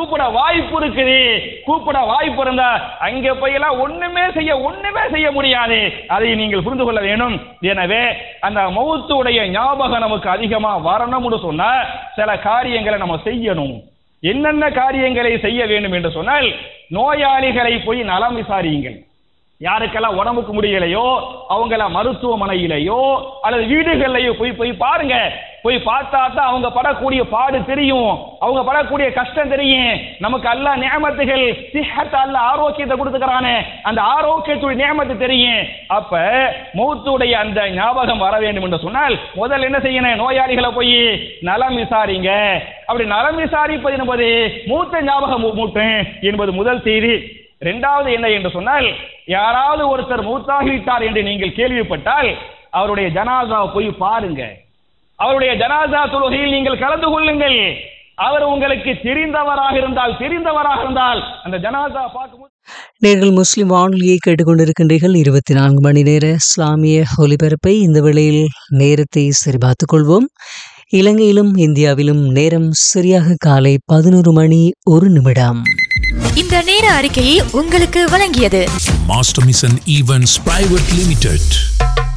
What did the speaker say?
கூப்பிட வாய்ப்பு இருக்குது கூப்பிட வாய்ப்பு இருந்தா அங்க போயெல்லாம் ஒண்ணுமே செய்ய ஒண்ணுமே செய்ய முடியாது அதை நீங்கள் புரிந்து கொள்ள வேணும் எனவே அந்த மௌத்துடைய ஞாபகம் நமக்கு அதிகமா வரணும்னு சொன்னா சில காரியங்களை நம்ம செய்யணும் என்னென்ன காரியங்களை செய்ய வேண்டும் என்று சொன்னால் நோயாளிகளை போய் நலம் விசாரியுங்கள் யாருக்கெல்லாம் உடம்புக்கு முடியலையோ அவங்கள மருத்துவமனையிலையோ அல்லது வீடுகள்லையோ போய் போய் பாருங்க போய் பார்த்தா தான் அவங்க படக்கூடிய பாடு தெரியும் அவங்க படக்கூடிய கஷ்டம் தெரியும் நமக்கு அல்ல நியமத்துகள் சிஹத் அல்ல ஆரோக்கியத்தை கொடுத்துக்கிறானே அந்த ஆரோக்கியத்துடைய நியமத்து தெரியும் அப்ப மௌத்துடைய அந்த ஞாபகம் வர வேண்டும் என்று சொன்னால் முதல்ல என்ன செய்யணும் நோயாளிகளை போய் நலம் விசாரிங்க அப்படி நலம் விசாரிப்பது என்பது மூத்த ஞாபகம் மூட்டும் என்பது முதல் செய்தி இரண்டாவது என்ன என்று சொன்னால் யாராவது ஒருத்தர் மூத்தாகிவிட்டார் என்று நீங்கள் கேள்விப்பட்டால் அவருடைய ஜனாசாவை போய் பாருங்க அவருடைய ஜனாசா தொழுகையில் நீங்கள் கலந்து கொள்ளுங்கள் அவர் உங்களுக்கு தெரிந்தவராக இருந்தால் தெரிந்தவராக இருந்தால் அந்த ஜனாசா பார்க்கும்போது நீங்கள் முஸ்லிம் வானொலியை கேட்டுக்கொண்டிருக்கின்றீர்கள் இருபத்தி நான்கு மணி நேர இஸ்லாமிய ஒலிபரப்பை இந்த வேளையில் நேரத்தை சரிபார்த்துக் கொள்வோம் இலங்கையிலும் இந்தியாவிலும் நேரம் சரியாக காலை பதினோரு மணி ஒரு நிமிடம் இந்த நேர அறிக்கையை உங்களுக்கு வழங்கியது Master Mission Events Private Limited.